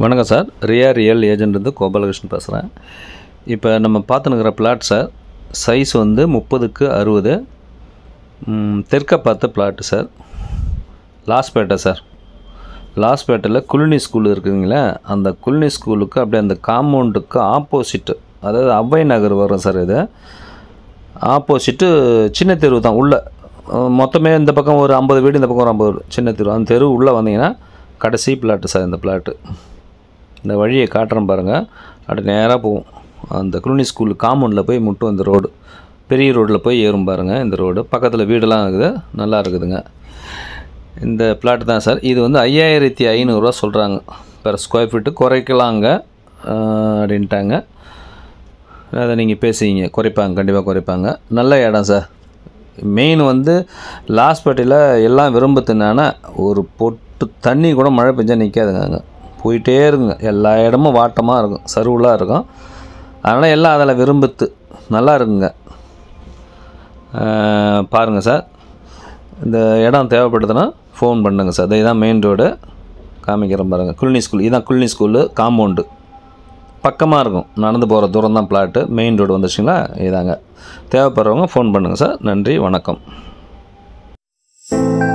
வணக்கம் சார் ரியா real agent Gopalakrishnan பேசுகிறேன் இப்போ நம்ம பார்த்துனுக்கிற பிளாட் சார் சைஸ் வந்து முப்பதுக்கு அறுபது தெற்க பார்த்த பிளாட்டு சார் லாஸ்பேட்டை சார் லாஸ்பேட்டையில் குளினி ஸ்கூல் இருக்குதுங்களே அந்த குளினி ஸ்கூலுக்கு அப்படியே அந்த காம்பவுண்டுக்கு ஆப்போசிட்டு அதாவது அவ்வை நகர் வரும் சார் இது ஆப்போசிட்டு சின்ன தெரு தான் உள்ள அஹ் மொத்தமே இந்த பக்கம் ஒரு ஐம்பது வீடு இந்த பக்கம் ஒரு ஐம்பது வீடு சின்ன தெரு அந்த தெரு உள்ளே வந்தீங்கன்னா கடைசி பிளாட்டு சார் இந்த பிளாட்டு இந்த வழியை காட்டுறேன் பாருங்கள் அப்படி நேராக போகும் அந்த குருணி ஸ்கூல் காம்பவுண்டில் போய் முட்டும் இந்த ரோடு பெரிய ரோட்டில் போய் ஏறும் பாருங்கள் இந்த ரோடு பக்கத்தில் வீடெல்லாம் இருக்குது நல்லா இருக்குதுங்க இந்த பிளாட் தான் சார் இது வந்து ஐயாயிரத்தி ஐநூறுரூவா சொல்கிறாங்க பெர் ஸ்கொயர் ஃபீட்டு குறைக்கலாங்க அஹ், அப்படின்ட்டாங்க அதை நீங்கள் பேசுவீங்க குறைப்பாங்க கண்டிப்பாக குறைப்பாங்க நல்ல இடம் சார் மெயின் வந்து லாஸ்பேட்டையில் எல்லாம் விரும்புத்துனானா ஒரு பொட்டு தண்ணி கூட மழை பெஞ்சா நிற்காதுங்க அங்கே போயிட்டே இருக்குங்க எல்லா இடமும் வாட்டமாக இருக்கும் சருவலாக இருக்கும் அதனால் எல்லாம் அதில் விரும்புத்து நல்லா இருக்குங்க பாருங்கள் சார் இந்த இடம் தேவைப்படுதுன்னா ஃபோன் பண்ணுங்கள் சார் இதுதான் மெயின் ரோடு காமிக்கிறேன் பாருங்கள் குளினி ஸ்கூல் இதுதான் குளினி ஸ்கூலு காம்பவுண்டு பக்கமாக இருக்கும் நடந்து போகிற தூரம் தான் பிளாட்டு மெயின் ரோடு வந்துச்சுங்களா இதாங்க தேவைப்படுறவங்க ஃபோன் பண்ணுங்கள் சார் நன்றி வணக்கம்